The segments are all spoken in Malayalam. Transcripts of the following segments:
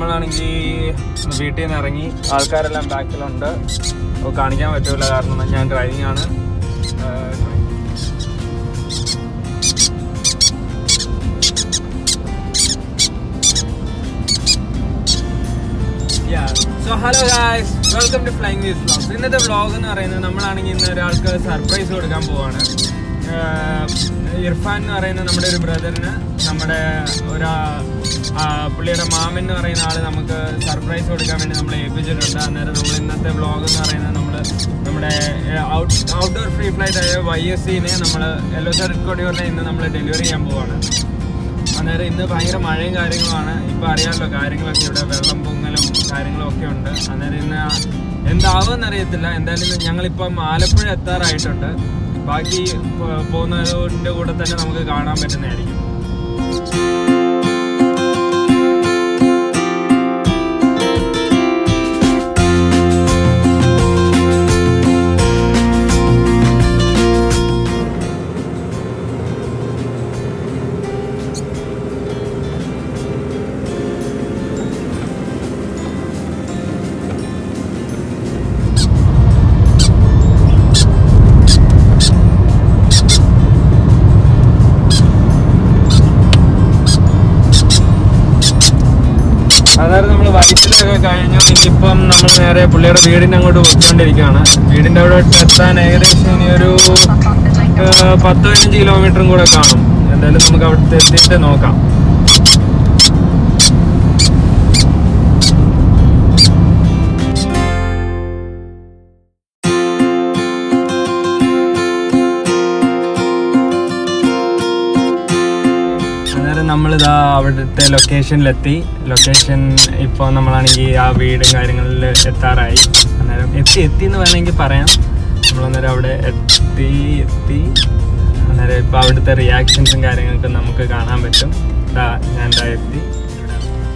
നമ്മളാണെങ്കിൽ വീട്ടിൽ നിന്ന് ഇറങ്ങി ആൾക്കാരെല്ലാം ബാക്കിലുണ്ട് അപ്പോൾ കാണിക്കാൻ പറ്റൂല കാരണം ഞാൻ ഡ്രൈവിംഗ് ആണ് ഏഹ്, so hello guys welcome to flying വീസ് വ്ളോഗ്സ് ഇന്നത്തെ വ്ളോഗ് എന്ന് പറയുന്നത് നമ്മളാണെങ്കിൽ ഇന്ന് ഒരാൾക്ക് സർപ്രൈസ് കൊടുക്കാൻ പോവാണ് ആഹ് ഇർഫാൻ എന്ന് പറയുന്ന നമ്മുടെ ഒരു ബ്രദറിന് നമ്മുടെ ഒരാ ആ, പുള്ളിയുടെ മാമൻ എന്ന് പറയുന്ന ആള് നമുക്ക് സർപ്രൈസ് കൊടുക്കാൻ വേണ്ടി നമ്മളെ ഏൽപ്പിച്ചിട്ടുണ്ട് അന്നേരം നമ്മൾ ഇന്നത്തെ വ്ളോഗ് എന്ന് പറയുന്നത് നമ്മൾ നമ്മുടെ ഔട്ട് ഔട്ട്ഡോർ ഫ്രീ ഫ്ലൈറ്റ് ആയ വൈ എസ് സിനെ നമ്മൾ എല്ലോ സാർ കൊടിയൂരിനെ ഇന്ന് നമ്മൾ ഡെലിവറി ചെയ്യാൻ പോവാണ് അന്നേരം ഇന്ന് ഭയങ്കര മഴയും കാര്യങ്ങളുമാണ് ഇപ്പൊ അറിയാമല്ലോ കാര്യങ്ങളൊക്കെ ഇവിടെ വെള്ളം പൊങ്ങലും കാര്യങ്ങളും ഒക്കെ ഉണ്ട് അന്നേരം ഇന്ന് എന്താവുമെന്ന് അറിയത്തില്ല എന്തായാലും ഞങ്ങളിപ്പം ആലപ്പുഴ എത്താറായിട്ടുണ്ട് ബാക്കി പോ- പോകുന്നതിന്റെ കൂടെ തന്നെ നമുക്ക് കാണാൻ പറ്റുന്നതായിരിക്കും അതായത് നമ്മൾ വൈറ്റിലൊക്കെ കഴിഞ്ഞു ഇനിയിപ്പം നമ്മൾ നേരെ പുള്ളിയുടെ വീടിൻ്റെ അങ്ങോട്ട് പോയിക്കൊണ്ടിരിക്കുകയാണ് വീടിൻ്റെ അവിടെ എത്താൻ ഏകദേശം ഇനി ഒരു ഏഹ്, പത്ത് പതിനഞ്ച് കിലോമീറ്ററും കൂടെ കാണും എന്തായാലും നമുക്ക് അവിടുത്തെ എത്തിയിട്ട് നോക്കാം അന്നേരം നമ്മളിതാ അവിടുത്തെ ലൊക്കേഷനിലെത്തി ലൊക്കേഷൻ ഇപ്പോൾ നമ്മളാണെങ്കിൽ ആ വീടും കാര്യങ്ങളിൽ എത്താറായി അന്നേരം എത്തി എത്തി എന്ന് വേണമെങ്കിൽ പറയാം നമ്മളന്നേരം അവിടെ എത്തി എത്തി അന്നേരം ഇപ്പോൾ അവിടുത്തെ റിയാക്ഷൻസും കാര്യങ്ങളൊക്കെ നമുക്ക് കാണാൻ പറ്റും ദാ ഞാൻ ദാ എത്തി ഇവിടെ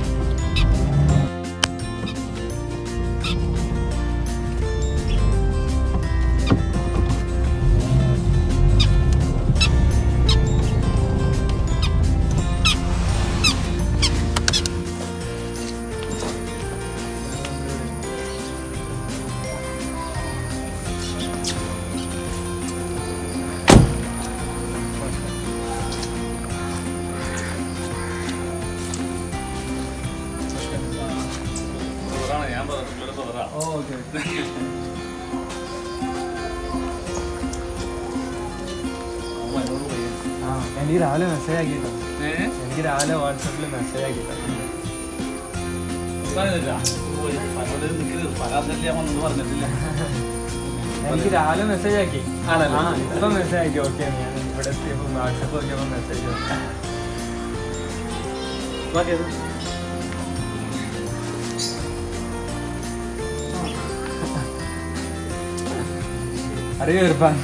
ആ എനിക്ക് രാവിലെ മെസ്സേജ് ആക്കിട്ടോ എനിക്ക് രാവിലെ വാട്സപ്പിൽ മെസ്സേജ് ആക്കിട്ടോ എനിക്ക് രാവിലെ മെസ്സേജ് ആക്കി ആ ഇപ്പൊ മെസ്സേജ് ആക്കി ഓക്കെ ഞാൻ ഇവിടെ എത്തിയപ്പോ വാട്സപ്പ് നോക്കിയപ്പോ മെസ്സേജ് അറിയോ ഇർഫാൻ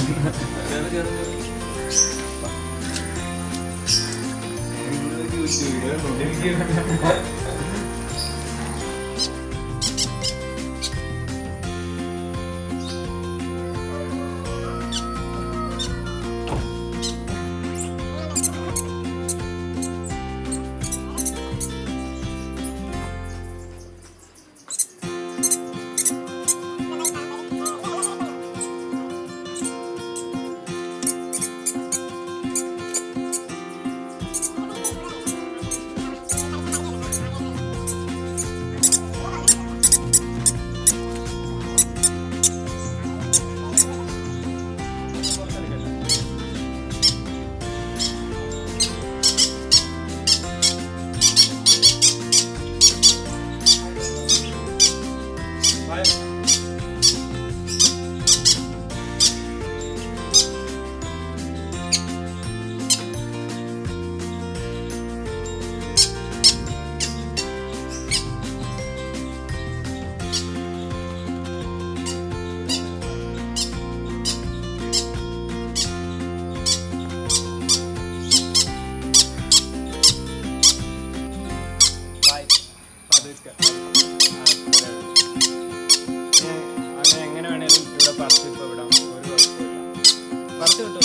അങ്ങനെ എങ്ങനെ വേണേലും ഇവിടെ പറച്ച് ഇപ്പൊ വിടാം ഒരു കുഴപ്പമില്ല പറച്ച് വിട്ടോ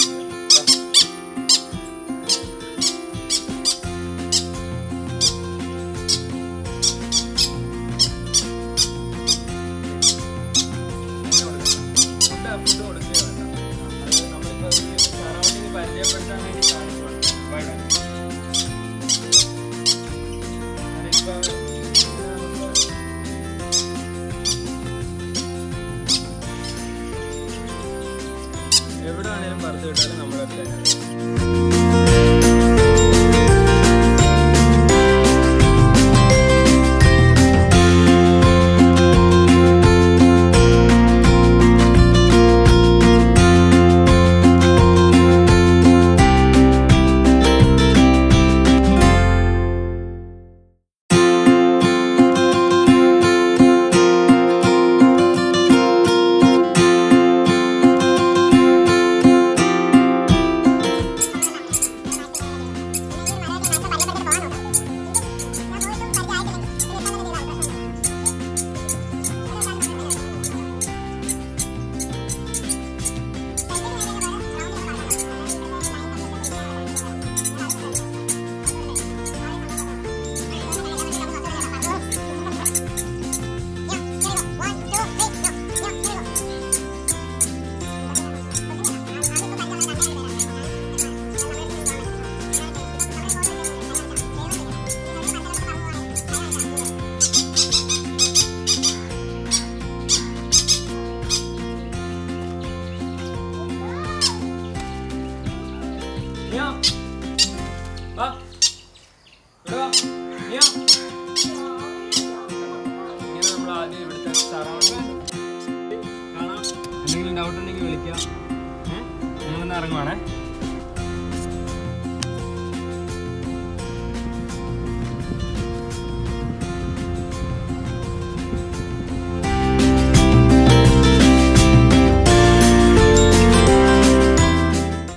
എവിടെ വേണേലും പറത്ത് വിട്ടാലും നമ്മുടെ അടുത്ത് തന്നെ മിയ. വാ. ഇവിടെ വാ. മിയ. ഇങ്ങനെ നമ്മൾ ആദ്യം ഇവിടുത്തെ സറൗണ്ടിങ് കാണാം എന്തെങ്കിലും ഡൗട്ട് ഉണ്ടെങ്കിൽ വിളിക്കാം ഏഹ്? ഞങ്ങളിന്ന് ഇറങ്ങുവാണേ